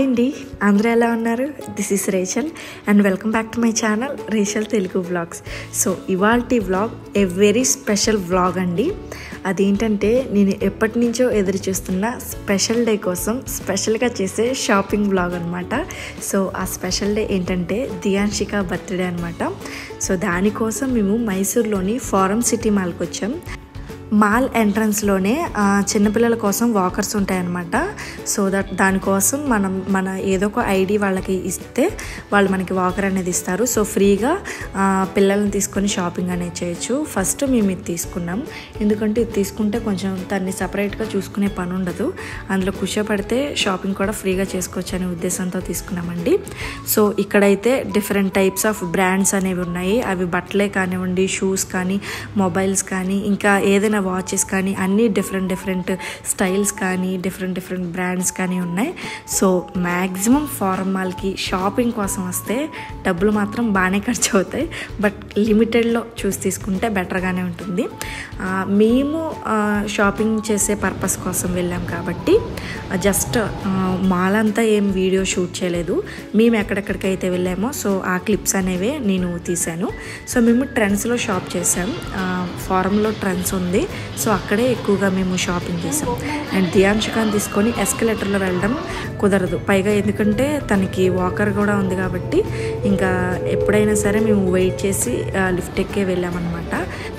hi అండి అందరూ ఎలా ఉన్నారు this is Rachel and welcome back to my channel Rachel Telugu vlogs so ఇవాల్టి vlog a very special vlog అండి అదేంటంటే నేను ఎప్పటి నుంచో ఎదురు చూస్తున్న స్పెషల్ డే కోసం స్పెషల్గా చేసే షాపింగ్ వ్లాగ్ అనమాట సో ఆ స్పెషల్ డే ఏంటంటే దియాన్షిక బర్త్డే అనమాట సో దానికోసం మేము మైసూర్లోని ఫారం సిటీ మాల్కి వచ్చాం మాల్ ఎంట్రన్స్లోనే ఆ, చిన్నపిల్లల కోసం వాకర్స్ ఉంటాయన్నమాట సో దట్ దానికోసం మనం మన ఏదో ఒక ఐడి వాళ్ళకి ఇస్తే వాళ్ళు మనకి వాకర్ అనేది ఇస్తారు సో ఫ్రీగా ఆ, పిల్లల్ని తీసుకొని షాపింగ్ అనేది చేయొచ్చు ఫస్ట్ మేము ఇది తీసుకున్నాం ఎందుకంటే ఇది తీసుకుంటే కొంచెం దాన్ని సపరేట్గా చూసుకునే పని ఉండదు అందులో కూర్చోపెడితే షాపింగ్ కూడా ఫ్రీగా చేసుకోవచ్చు అనే ఉద్దేశంతో తీసుకున్నామండి సో ఇక్కడైతే డిఫరెంట్ టైప్స్ ఆఫ్ బ్రాండ్స్ అనేవి ఉన్నాయి అవి బట్టలే కానివ్వండి షూస్ కానీ మొబైల్స్ కానీ ఇంకా ఏదైనా వాచెస్ కానీ అన్నీ డిఫరెంట్ డిఫరెంట్ స్టైల్స్ కానీ డిఫరెంట్ డిఫరెంట్ బ్రాండ్స్ కానీ ఉన్నాయి సో మ్యాక్సిమం ఫారం మాల్కి షాపింగ్ కోసం వస్తే డబ్బులు మాత్రం బాగానే ఖర్చు అవుతాయి బట్ లిమిటెడ్లో చూసి తీసుకుంటే బెటర్గానే ఉంటుంది ఆ, మేము ఆ, షాపింగ్ చేసే పర్పస్ కోసం వెళ్ళాం కాబట్టి జస్ట్ మాల్ అంతా ఏం వీడియో షూట్ చేయలేదు మేము ఎక్కడెక్కడికైతే వెళ్ళామో సో ఆ క్లిప్స్ అనేవే నేను తీశాను సో మేము ట్రెండ్స్లో షాప్ చేసాం ఆ, ఫారంలో ట్రెండ్స్ ఉంది సో అక్కడే ఎక్కువగా మేము షాపింగ్ చేసాం అండ్ దియాంశకాన్ని తీసుకొని ఎస్కలేటర్లో వెళ్ళడం కుదరదు పైగా ఎందుకంటే తనకి వాకర్ కూడా ఉంది కాబట్టి ఇంకా ఎప్పుడైనా సరే మేము వెయిట్ చేసి ఆ, లిఫ్ట్ ఎక్కే వెళ్ళామన్నమాట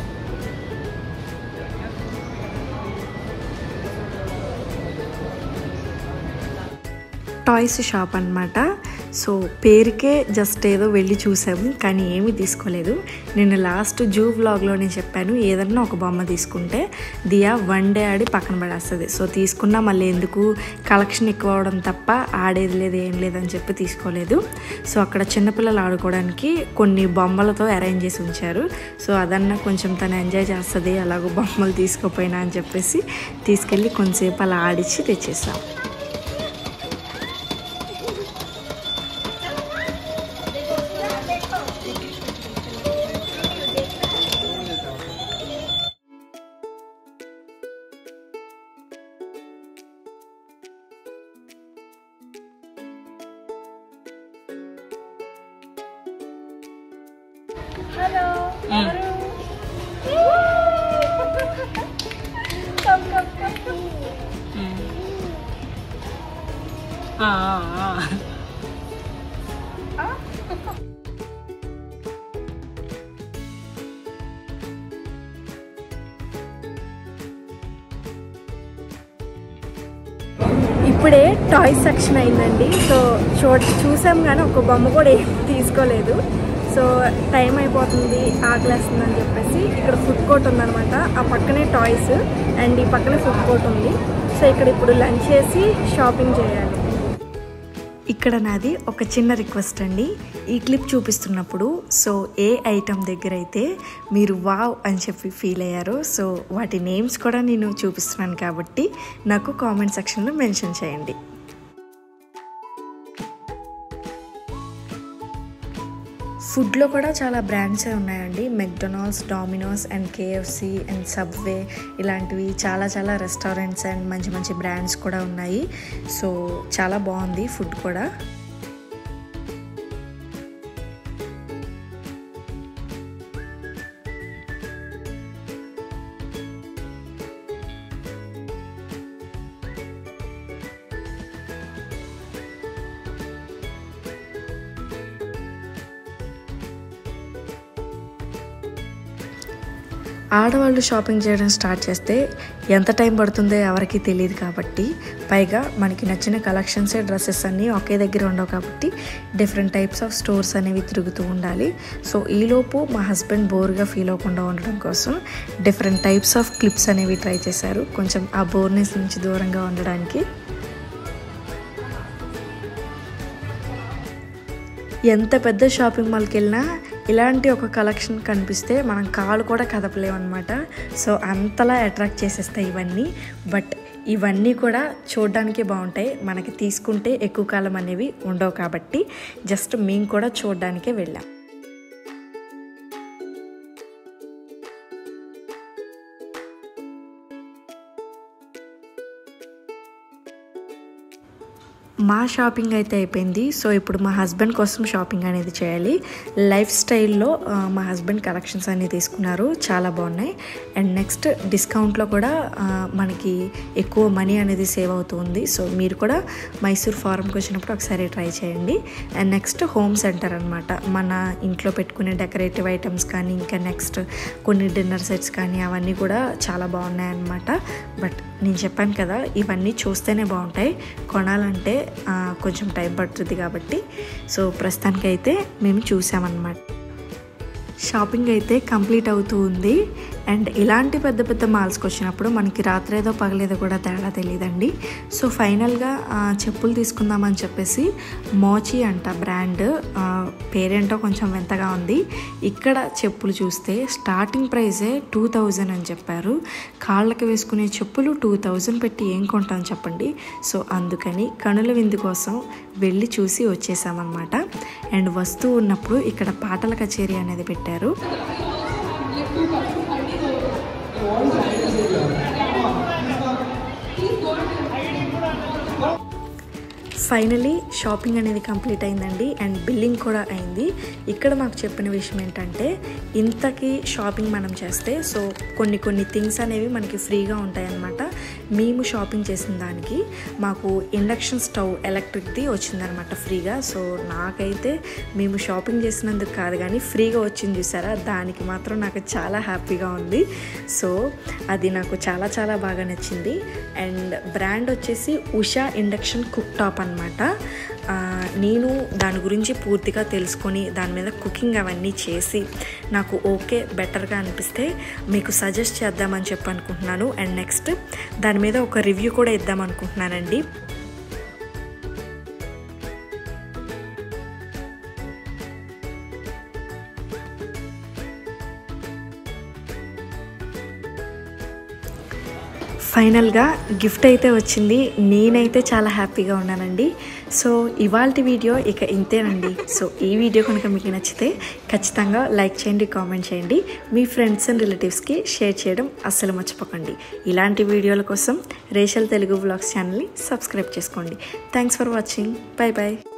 టాయ్స్ షాప్ అనమాట సో పేరుకే జస్ట్ ఏదో వెళ్ళి చూసాము కానీ ఏమీ తీసుకోలేదు నేను లాస్ట్ జూ వ్లాగ్లోనే చెప్పాను ఏదన్నా ఒక బొమ్మ తీసుకుంటే దియా వన్ డే ఆడి పక్కన పడేస్తుంది సో తీసుకున్నా మళ్ళీ ఎందుకు కలెక్షన్ ఎక్కువ అవడం తప్ప ఆడేది లేదు ఏం లేదని చెప్పి తీసుకోలేదు సో అక్కడ చిన్నపిల్లలు ఆడుకోవడానికి కొన్ని బొమ్మలతో అరేంజ్ చేసి ఉంచారు సో అదన్నా కొంచెం తను ఎంజాయ్ చేస్తుంది అలాగో బొమ్మలు తీసుకోపోయినా అని చెప్పేసి తీసుకెళ్ళి కొంతసేపు అలా ఆడిచ్చి తెచ్చేసాం హలో ఎవరు కమ్ కమ్ కమ్ ఇప్పుడే టాయ్ సెక్షన్ అయిందండి సో చూ చూసాం కానీ ఒక బొమ్మ కూడా ఏం తీసుకోలేదు సో టైం అయిపోతుంది ఆకలేస్తుంది అని చెప్పేసి ఇక్కడ ఫుడ్ కోర్ట్ ఉందన్నమాట ఆ పక్కనే టాయ్స్ అండ్ ఈ పక్కనే ఫుడ్ కోర్ట్ ఉంది సో ఇక్కడ ఇప్పుడు లంచ్ చేసి షాపింగ్ చేయాలి ఇక్కడ నాది ఒక చిన్న రిక్వెస్ట్ అండి ఈ క్లిప్ చూపిస్తున్నప్పుడు సో ఏ ఐటమ్ దగ్గర అయితే మీరు వావ్ అని చెప్పి ఫీల్ అయ్యారో సో వాటి నేమ్స్ కూడా నేను చూపిస్తున్నాను కాబట్టి నాకు కామెంట్ సెక్షన్లో మెన్షన్ చేయండి ఫుడ్లో కూడా చాలా బ్రాండ్సే ఉన్నాయండి McDonald's Domino's and KFC and Subway ఇలాంటివి చాలా చాలా రెస్టారెంట్స్ అండ్ మంచి మంచి బ్రాండ్స్ కూడా ఉన్నాయి సో చాలా బాగుంది ఫుడ్ కూడా ఆడవాళ్ళు షాపింగ్ చేయడం స్టార్ట్ చేస్తే ఎంత టైం పడుతుందో ఎవరికి తెలియదు కాబట్టి పైగా మనకి నచ్చిన కలెక్షన్సే డ్రెస్సెస్ అన్నీ ఒకే దగ్గర ఉండవు కాబట్టి డిఫరెంట్ టైప్స్ ఆఫ్ స్టోర్స్ అనేవి తిరుగుతూ ఉండాలి సో ఈలోపు మా హస్బెండ్ బోర్గా ఫీల్ అవ్వకుండా ఉండడం కోసం డిఫరెంట్ టైప్స్ ఆఫ్ క్లిప్స్ అనేవి ట్రై చేశారు కొంచెం ఆ బోర్నెస్ నుంచి దూరంగా ఉండడానికి ఎంత పెద్ద షాపింగ్ మాల్కి వెళ్ళినా ఇలాంటి ఒక కలెక్షన్ కనిపిస్తే మనం కాలు కూడా కదపలేమన్నమాట సో అంతలా అట్రాక్ట్ చేసేస్తాయి ఇవన్నీ బట్ ఇవన్నీ కూడా చూడడానికి బాగుంటాయి మనకి తీసుకుంటే ఎక్కువ కాలం అనేవి ఉండవు కాబట్టి జస్ట్ మేము కూడా చూడడానికే వెళ్ళాం మా షాపింగ్ అయితే అయిపోయింది సో ఇప్పుడు మా హస్బెండ్ కోసం షాపింగ్ అనేది చేయాలి లైఫ్ స్టైల్లో ఆ, మా హస్బెండ్ కలెక్షన్స్ అన్ని తీసుకున్నారు చాలా బాగున్నాయి అండ్ నెక్స్ట్ డిస్కౌంట్లో కూడా ఆ, మనకి ఎక్కువ మనీ అనేది సేవ్ అవుతుంది సో మీరు కూడా మైసూర్ ఫారంకి వచ్చినప్పుడు ఒకసారి ట్రై చేయండి అండ్ నెక్స్ట్ హోమ్ సెంటర్ అనమాట మన ఇంట్లో పెట్టుకునే డెకరేటివ్ ఐటమ్స్ కానీ ఇంకా నెక్స్ట్ కొన్ని డిన్నర్ సెట్స్ కానీ అవన్నీ కూడా చాలా బాగున్నాయి అన్నమాట బట్ నేను చెప్పాను కదా ఇవన్నీ చూస్తేనే బాగుంటాయి కొనాలంటే ఆ, కొంచెం టైం పడుతుంది కాబట్టి సో ప్రస్తుతానికైతే మేము చూసామన్నమాట షాపింగ్ అయితే కంప్లీట్ అవుతూ ఉంది అండ్ ఇలాంటి పెద్ద పెద్ద మాల్స్కి వచ్చినప్పుడు మనకి రాత్రేదో పగలేదో కూడా తేడా తెలియదండి సో ఫైనల్గా ఆ, చెప్పులు తీసుకుందామని చెప్పేసి మోచి అంట బ్రాండ్ ఆ, పేరేంటో కొంచెం వింతగా ఉంది ఇక్కడ చెప్పులు చూస్తే స్టార్టింగ్ ప్రైజే టూ థౌజండ్ అని చెప్పారు కాళ్ళకి వేసుకునే చెప్పులు టూ థౌజండ్ పెట్టి ఏం కొంటాం చెప్పండి సో అందుకని కనుల విందు కోసం వెళ్ళి చూసి వచ్చేసామన్నమాట అండ్ వస్తూ ఉన్నప్పుడు ఇక్కడ పాటల కచేరీ అనేది పెట్టారు ఫైనలీ షాపింగ్ అనేది కంప్లీట్ అయిందండి అండ్ బిల్లింగ్ కూడా అయింది ఇక్కడ మాకు చెప్పిన విషయం ఏంటంటే ఇంతకి షాపింగ్ మనం చేస్తే సో కొన్ని కొన్ని థింగ్స్ అనేవి మనకి ఫ్రీగా ఉంటాయన్నమాట మేము షాపింగ్ చేసిన దానికి మాకు ఇండక్షన్ స్టవ్ ఎలక్ట్రిక్ది వచ్చిందనమాట ఫ్రీగా సో నాకైతే మేము షాపింగ్ చేసినందుకు కాదు కానీ ఫ్రీగా వచ్చింది చూసారా దానికి మాత్రం నాకు చాలా హ్యాపీగా ఉంది సో అది నాకు చాలా చాలా బాగా నచ్చింది అండ్ బ్రాండ్ వచ్చేసి ఉషా ఇండక్షన్ కుక్ టాప్ అనమాట నేను దాని గురించి పూర్తిగా తెలుసుకొని దాని మీద కుకింగ్ అవన్నీ చేసి నాకు ఓకే బెటర్గా అనిపిస్తే మీకు సజెస్ట్ చేద్దామని చెప్పి అనుకుంటున్నాను అండ్ నెక్స్ట్ దాని మీద ఒక రివ్యూ కూడా ఇద్దాం అనుకుంటున్నానండి ఫైనల్గా గిఫ్ట్ అయితే వచ్చింది నేనైతే చాలా హ్యాపీగా ఉన్నానండి సో ఇవాళ వీడియో ఇక ఇంతేనండి సో ఈ వీడియో కనుక మీకు నచ్చితే ఖచ్చితంగా లైక్ చేయండి కామెంట్ చేయండి మీ ఫ్రెండ్స్ అండ్ రిలేటివ్స్కి షేర్ చేయడం అస్సలు మర్చిపోకండి ఇలాంటి వీడియోల కోసం రేషల్ తెలుగు వ్లాగ్స్ ఛానల్ని సబ్స్క్రైబ్ చేసుకోండి thanks for watching bye bye